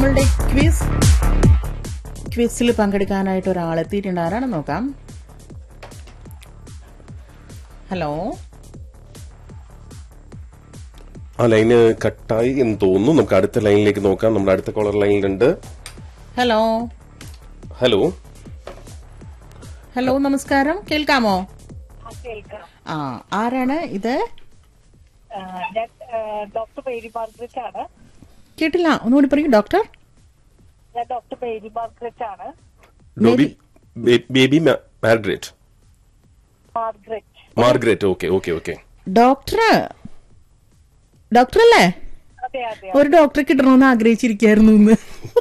നമ്മളുടെ ക്വിസ് ക്വിസിൽ പങ്കെടുക്കാനായിട്ട് ഒരാൾ എത്തിയിട്ടുണ്ട് ആരാണ് നോക്കാം ഹലോ ആ ലൈന് കട്ടായി എന്ന് തോന്നുന്നു നമുക്ക് അടുത്ത ലൈനിലേക്ക് നോക്കാം നമ്മുടെ അടുത്ത കോളർ ലൈനിലുണ്ട് ഹലോ ഹലോ ഹലോ നമസ്കാരം കേൾക്കാമോ കേൾക്കാം ആ ആരാണ് ഇത് ആ, ഞാൻ ആ, ഡോക്ടർ മേരി മാർഗ്രറ്റ് ആണ് കേട്ടില്ല ഒന്നുകൂടി പറയൂ ഡോക്ടർ ഞാൻ ഡോക്ടർ മേരി മാർഗ്രറ്റ് ആണ് ഡോബി ബേ- ബേബി മാ- Margaret Margaret Margaret okay okay okay doctor doctor അല്ലേ അതെ അതെ ഒരു ഡോക്ടറെ കിട്ടണമെന്ന് ആഗ്രഹിച്ചിരിക്കായിരുന്നു ഇന്ന്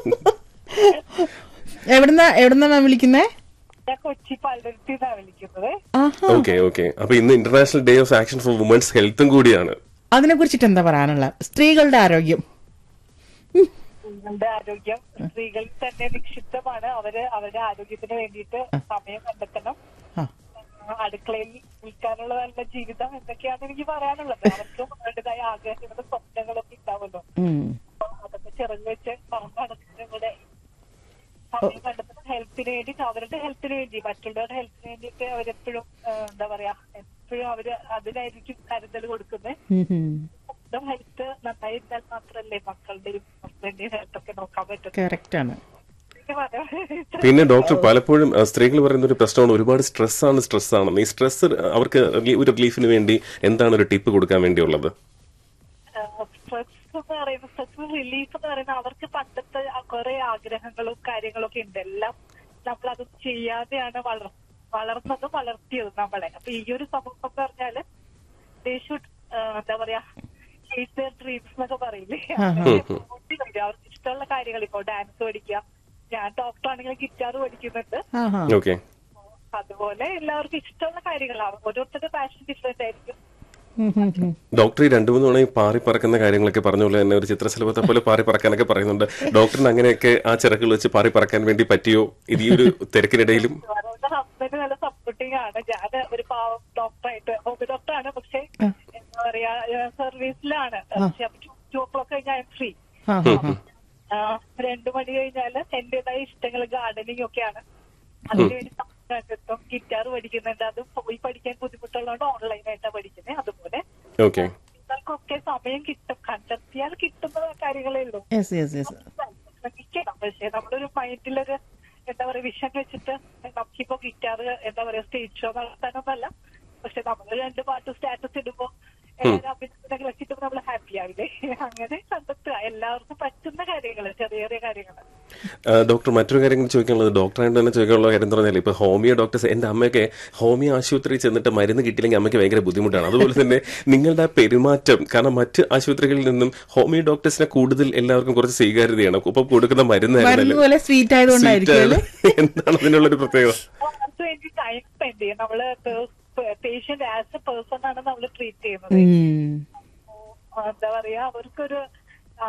എവിടുന്ന എവിടുന്ന മാം വിളിക്കുന്നേ ഞാൻ കൊച്ചി പള്ളുരുത്തി നിന്നാണ് വിളിക്കുന്നത് ആഹാ ഓക്കെ ഓക്കെ അപ്പൊ ഇന്ന് international day of action for women's ഹെൽത്തും കൂടിയാണ് അതിനെ കുറിച്ചിട്ട് എന്താ പറയാനുള്ള സ്ത്രീകളുടെ ആരോഗ്യം സ്ത്രീകളുടെ ആരോഗ്യം സ്ത്രീകളിൽ തന്നെ നിക്ഷിപ്തമാണ് അവര് അവരുടെ ആരോഗ്യത്തിന് വേണ്ടിയിട്ട് സമയം കണ്ടെത്തണം ആ, ആ, അടുക്കളയിൽ നിൽക്കാനുള്ള നല്ല ജീവിതം എന്തൊക്കെയാണ് എനിക്ക് പറയാനുള്ളത് അവർക്കും അവരുടേതായ ആഗ്രഹങ്ങളും സ്വപ്നങ്ങളൊക്കെ ഉണ്ടാവുമല്ലോ ഉം. അപ്പൊ അതൊക്കെ ചെറുങ്ങ് വെച്ച് പറമ്പടക്കുന്നതിലൂടെ സമയം കണ്ടെത്തുന്ന ഹെൽത്തിന് വേണ്ടി അവരുടെ ഹെൽത്തിന് വേണ്ടി മറ്റുള്ളവരുടെ ഹെൽത്തിന് വേണ്ടിയിട്ട് അവരെപ്പോഴും ആ, എന്താ പറയാ എപ്പോഴും അവര് അതിനായിരിക്കും കരുതൽ കൊടുക്കുന്നത് ഉം, ഉം. സ്വന്തം ഹെൽത്ത് നന്നായി ഇരുന്നാൽ മാത്രല്ലേ മക്കളുടെയും ഹസ്ബൻഡിന്റെയും ഹെൽത്ത് ഒക്കെ നോക്കാൻ പറ്റും കറക്റ്റ് ആണ് എനിക്ക് പറയാം. പിന്നെ ഡോക്ടർ പലപ്പോഴും അഹ്, സ്ത്രെകൾ പറയുന്ന ഒരു പ്രശ്നമാണ് ഒരുപാട് സ്ട്രെസ് ആണ് സ്ട്രെസ് ആണെന്ന് ഈ സ്ട്രെസ് അവർക്ക് റിലീ- ഒരു റിലീഫിന് വേണ്ടി എന്താണ് ഒരു ടിപ്പ് കൊടുക്കാൻ വേണ്ടിയുള്ളത് സ്ട്രെസ് എന്ന് പറയുന്ന സ്ട്രെസ് റിലീഫ് എന്ന് പറയുന്ന അവർക്ക് പണ്ടത്തെ കുറെ ആഗ്രഹങ്ങളും കാര്യങ്ങളും ഒക്കെ ഉണ്ട് എല്ലാം നമ്മൾ അത് ചെയ്യാതെയാണ് വളർ വളർന്നതും വളർത്തിയതും നമ്മളെ അപ്പൊ ഈ ഒരു സമൂഹം എന്ന് പറഞ്ഞാല് ദേ ഷുഡ് എന്താ പറയാ ഡ്രീംസ് എന്നൊക്കെ പറയില്ലേ അങ്ങനെ മുന്നോട്ട് വരിക. അവർക്ക് ഇഷ്ടമുള്ള കാര്യങ്ങൾ ഇപ്പൊ ഡാൻസ് പഠിക്കുക ഞാൻ ഡോക്ടർ ആണെങ്കിൽ ഗിറ്റാർ പഠിക്കുന്നുണ്ട് ആഹാ ഓക്കെ അതുപോലെ എല്ലാവർക്കും ഇഷ്ടമുള്ള കാര്യങ്ങളാണ് ഓരോരുത്തരുടെ പാഷൻ ഡിഫറെന്റ് ആയിരിക്കും ഉം, ഉം, ഉം. ഡോക്ടർ ഈ രണ്ടു മൂന്ന് തവണ ഈ പാറി പറക്കുന്ന കാര്യങ്ങളൊക്കെ പറഞ്ഞ പോലെ തന്നെ ഒരു ചിത്രശലഭത്തെ പോലെ പാറി പറക്കാനൊക്കെ പറയുന്നുണ്ട് ഡോക്ടറിന് അങ്ങനെയൊക്കെ ആ ചിറകുകൾ വെച്ച് പാറി പറക്കാൻ വേണ്ടി പറ്റിയോ ഇത് ഈ ഒരു തിരക്കിനിടയിലും അതുകൊണ്ട് ഹസ്ബൻഡ് നല്ല സപ്പോർട്ടിംഗ് ആണ് ഞാൻ ഒരു പാവം ഡോക്ടറായിട്ട് ഹോമിയോ ഡോക്ടറാണ് പക്ഷെ എന്താ പറയാ സർവീസിലാണ് പക്ഷെ ടു ഓ ക്ലോക്ക് കഴിഞ്ഞാൽ ഫ്രീ ആഹാ. രണ്ടു മണി കഴിഞ്ഞാല് എന്റേതായ ഇഷ്ടങ്ങൾ ഗാർഡനിങ് ഒക്കെയാണ് അതിനുവേണ്ടി സമയം കണ്ടെത്തും ഗിറ്റാർ പഠിക്കുന്നുണ്ട് അത് പോയി പഠിക്കാൻ ബുദ്ധിമുട്ടുള്ളതുകൊണ്ട് ഓൺലൈനായിട്ടാണ് പഠിക്കുന്നത് അതുപോലെ ഓക്കെ നിങ്ങൾക്കൊക്കെ സമയം കിട്ടും കണ്ടെത്തിയാൽ കിട്ടുന്ന കാര്യങ്ങളേ ഉള്ളൂ യെസ് യെസ് യെസ് ശ്രമിക്കണം പക്ഷെ നമ്മളൊരു മൈൻഡിലൊരു എന്താ പറയാ വിഷൻ വെച്ചിട്ട് നമുക്കിപ്പോ ഗിറ്റാർ എന്താ പറയാ സ്റ്റേജ് ഷോ നടത്താനൊന്നല്ല പക്ഷെ നമ്മൾ രണ്ട് പാട്ട് സ്റ്റാറ്റസ് ഇടുമ്പോ എല്ലാവരും അഭിനന്ദനങ്ങളൊക്കെ ഇട്ടുമ്പോ നമ്മൾ ഹാപ്പി ആവില്ലേ അങ്ങനെ കണ്ടെത്തുക എല്ലാവർക്കും പറ്റുന്ന കാര്യങ്ങൾ ചെറിയ ചെറിയ കാര്യങ്ങൾ ആ, ഡോക്ടർ മറ്റൊരു കാര്യം കൂടി ചോദിക്കാനുള്ളത് ഡോക്ടറായിട്ട് തന്നെ ചോദിക്കാനുള്ള കാര്യം എന്ന് പറഞ്ഞാൽ ഇപ്പൊ ഹോമിയോ ഡോക്ടേഴ്സ് എന്റെ അമ്മയൊക്കെ ഹോമിയോ ആശുപത്രിയിൽ ചെന്നിട്ട് മരുന്ന് കിട്ടിയില്ലെങ്കിൽ അമ്മയ്ക്ക് ഭയങ്കര ബുദ്ധിമുട്ടാണ് അതുപോലെ തന്നെ നിങ്ങളുടെ ആ പെരുമാറ്റം കാരണം മറ്റ് ആശുപത്രികളിൽ നിന്നും ഹോമിയോ ഡോക്ടേഴ്സിനെ കൂടുതൽ എല്ലാവർക്കും കുറച്ച് സ്വീകാര്യതയാണ് ഒപ്പം കൊടുക്കുന്ന മരുന്ന് മരുന്നായിരുന്നല്ലോ പോലെ സ്വീറ്റ് ആയതുകൊണ്ടായിരിക്കും അല്ലേ എന്താണ് അതിനുള്ള ഒരു പ്രത്യേകത അവർക്ക് വേണ്ടി ടൈം സ്പെൻഡ് ചെയ്യും നമ്മള് പേഷ്യന്റ് ആസ് എ പേഴ്സൺ ആണ് നമ്മൾ ട്രീറ്റ് ചെയ്യുന്നത് ഉം. എന്താ പറയാ അവർക്കൊരു